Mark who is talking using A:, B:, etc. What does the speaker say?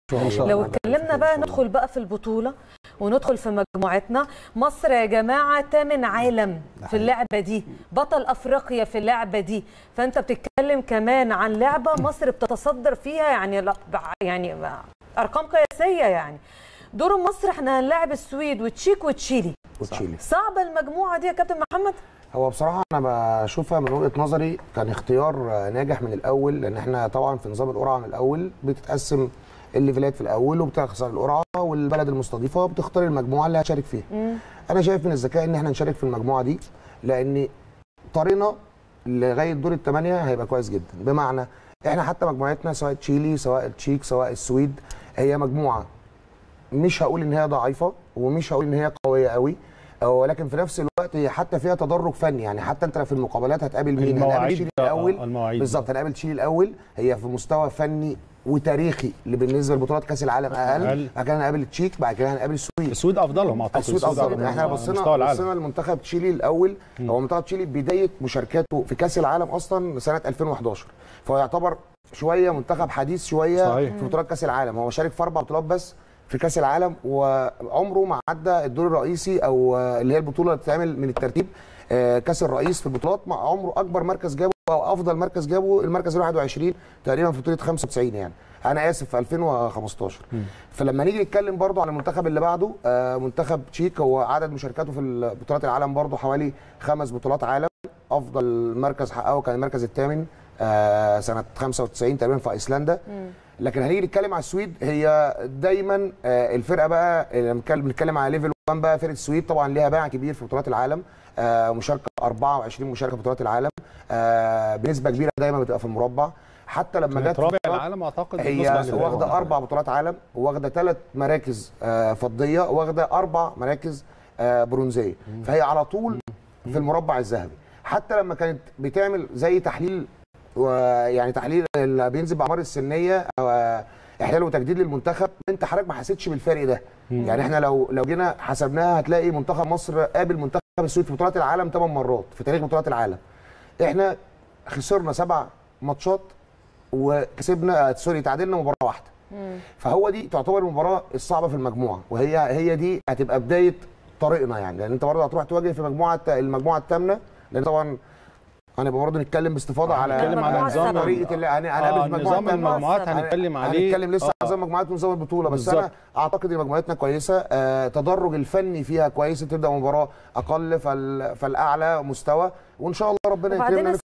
A: إن شاء
B: لو
A: الله.
B: اتكلمنا بقى ندخل بقى في البطولة وندخل في مجموعتنا مصر يا جماعة تامن عالم في اللعبة دي بطل أفريقيا في اللعبة دي فأنت بتتكلم كمان عن لعبة مصر بتتصدر فيها يعني لا- يعني أرقام قياسية يعني دور مصر احنا هنلاعب السويد وتشيك وتشيلي
A: وتشيلي
B: صعبة المجموعة دي يا كابتن محمد
A: هو بصراحه انا بشوفها من وجهه نظري كان اختيار آه، ناجح من الاول لان احنا طبعا في نظام القرعه من الاول بتتقسم الليفلات في الاول وبتخسر القرعه والبلد المستضيفه بتختار المجموعه اللي هتشارك فيها انا شايف من الذكاء ان احنا نشارك في المجموعه دي لان طريقنا لغايه دور الثمانيه هيبقى كويس جدا بمعنى احنا حتى مجموعتنا سواء تشيلي سواء التشيك سواء السويد هي مجموعه مش هقول ان هي ضعيفه ومش هقول ان هي قويه قوي ولكن في نفس الوقت هي حتى فيها تدرج فني يعني حتى انت في المقابلات هتقابل مين هنقابل
C: المواعيد
A: تشيلي
C: آه،
A: الاول
C: المواعيد.
A: بالظبط هنقابل تشيلي الاول هي في مستوى فني وتاريخي اللي بالنسبه لبطولات كاس العالم اقل
C: أقل.
A: بعد كده هنقابل التشيك بعد كده هنقابل السويد
C: السويد افضلهم اعتقد
A: السويد افضل احنا
C: على
A: بصينا
C: مستوى العالم
A: بصينا لمنتخب تشيلي الاول هو منتخب تشيلي بدايه مشاركاته في كاس العالم اصلا سنه 2011 فهو يعتبر شويه منتخب حديث شويه
C: صحيح.
A: في بطولات كاس العالم هو شارك في اربع بطولات بس في كاس العالم وعمره ما عدى الدور الرئيسي او آه، اللي هي البطوله اللي بتتعمل من الترتيب آه، كاس الرئيس في البطولات مع عمره اكبر مركز جابه او افضل مركز جابه المركز ال 21 تقريبا في بطوله 95 يعني انا اسف في 2015 فلما نيجي نتكلم برضو على المنتخب اللي بعده آه، منتخب تشيك هو عدد مشاركاته في بطولات العالم برضو حوالي خمس بطولات عالم افضل مركز حققه كان المركز الثامن آه، سنه 95 تقريبا في ايسلندا لكن هنيجي نتكلم على السويد هي دايما آه، الفرقه بقى لما بنتكلم- بنتكلم على ليفل 1 بقى فرقه السويد طبعا ليها باع كبير في بطولات العالم آه، مشاركه 24 مشاركه في بطولات العالم آه، بنسبه كبيره دايما بتبقى في المربع حتى لما جت
C: كانت
A: في
C: رابع
A: بطولات-
C: العالم اعتقد
A: هي
C: بالنسبة لل-
A: واخده اربع بطولات عالم واخده ثلاث مراكز آه، فضيه واخده اربع مراكز آه، برونزيه فهي على طول في المربع الذهبي حتى لما كانت بتعمل زي تحليل ويعني تحليل اللي بينزل باعمار السنيه او آه، احلال وتجديد للمنتخب انت حضرتك ما حسيتش بالفرق ده يعني احنا لو لو جينا حسبناها هتلاقي منتخب مصر قابل منتخب السويد في بطولات العالم ثمان مرات في تاريخ بطولات العالم احنا خسرنا سبع ماتشات وكسبنا آه، سوري تعادلنا مباراه واحده فهو دي تعتبر المباراه الصعبه في المجموعه وهي هي دي هتبقى بدايه طريقنا يعني لان انت برضه هتروح تواجه في مجموعه المجموعه الثامنه لان طبعا هنبقى برضه نتكلم باستفاضه على
C: هنتكلم على
B: المجموعة
C: نظام
B: السبعة.
A: طريقه اللي هن-
C: آه،
A: هنقابل في المجموعه
C: نظام
A: الثامنه
C: المجموعات
B: السبعة.
C: هنتكلم عليه
A: هنتكلم لسه
C: آه.
A: عن نظام المجموعات ونظام البطوله بس
C: بالظبط.
A: انا اعتقد ان مجموعتنا كويسه آه تدرج الفني فيها كويس تبدا مباراه اقل فال... فالاعلى مستوى وان شاء الله ربنا
B: وبعدين
A: يكرمنا